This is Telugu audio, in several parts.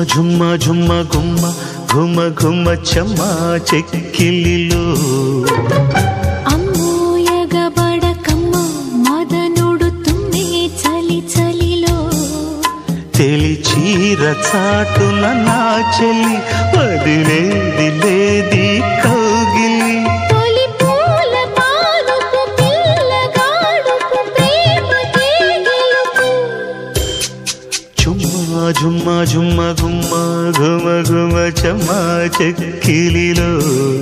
ఝుమ్మ ఝుమ్మ గుమ్మ ఘుమ ఘుమ చెమ్మ చెక్కిలిలో అమ్మోయగబడకమ్మ మదనుడు తుమ్మే చలి చలిలో తెలి చీర చాటున నా చెల్లి వదిలేది లేది కౌగిలి తొలి పూల పానుపు పిల్లగాడుపు ప్రేమకే గెలుపు చుమ్మ ఝుమ్మ ఝుమ్మ గుమ్మ ఘుమ ఘుమ చెమ్మ చెక్కిలిలో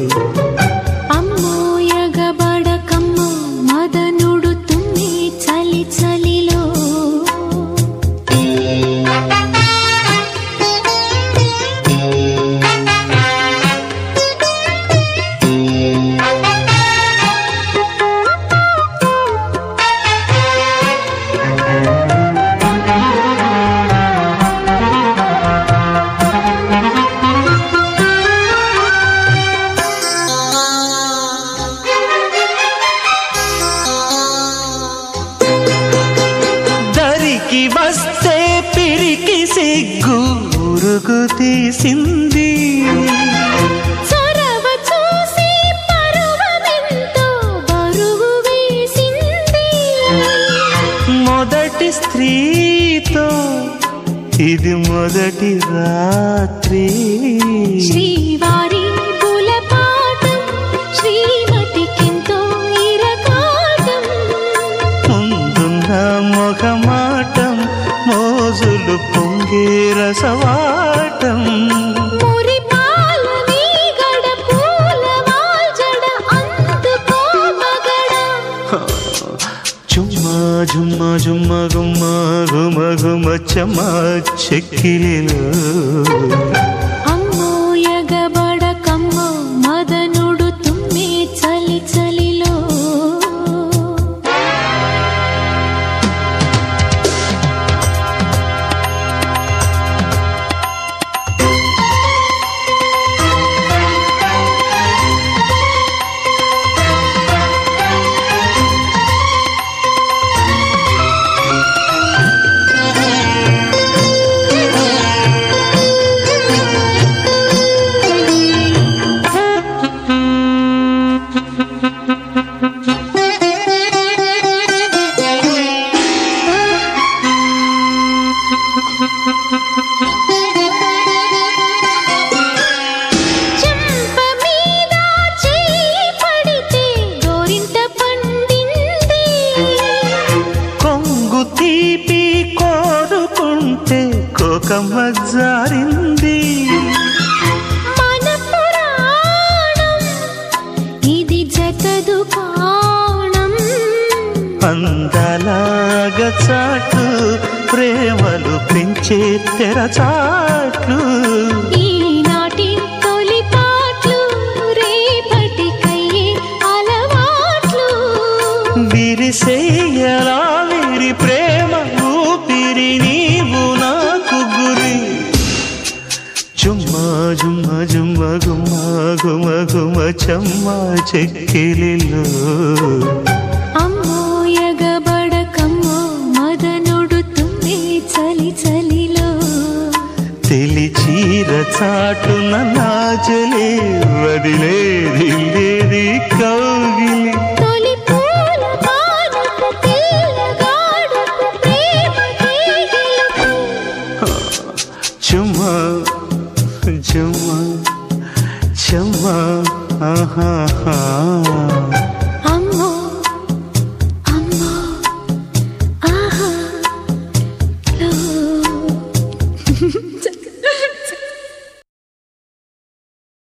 అమ్మోయగబడకమ్మ మదనుడు తుమ్మే చలి చలిలో దరికి వస్తే పిరికి సిగ్గు ఉరుగు తీసింది చొరవ చూసి పరువమెంతో బరువు వేసింది మొదటి స్త్రీతో ఇది మొదటి రాత్రి శ్రీవారి పులపాటం శ్రీమతికెంతో ఇరకాటం ముందున్న మొహమాటం మోజులు పొంగే రసవాటం మురిపాల నీగడ పూల వాల్జడ అందుకో మగడ చుమ్మ ఝుమ్మ ఝుమ్మ గుమ్మ గుమ గుమ చెమ్మ చెక్కిలిలో అమ్మోయగబడకమ్మ మదనుడు తుమ్మే చలి చలిలో చెంప మీద చేయి పడితే గోరింట పండింది కొంగు తీపి కోరుకుంటే కోకమ్మ జారింది మన పురాణం ఇది జతదు కాణం అందలాగ చాటు ప్రేమలు పెంచే తెరచాట్లు ఈనాటి తొలి పాటలు రేపటికయ్యే అలవాట్లు విరిసేయలా విరి ప్రేమ ఊపిరి నీవు నాకు గురి చుమ్మ జుమ్మ జుమ్మ గుమ్మ గుమ గుమ చెమ్మ చెక్కిలిలో అమ్మోయగబడకమ్మో మదనుడు తుమ్మే చలి చలిలో తెలి చీర చాటున నాచలే వదిలేది లేది కౌగిలి తొలి పూల పానపు పిల్లగాడుపు ప్రేమకే గెలుపు చుమ్మ చుమ్మ చెమ్మ ఆహా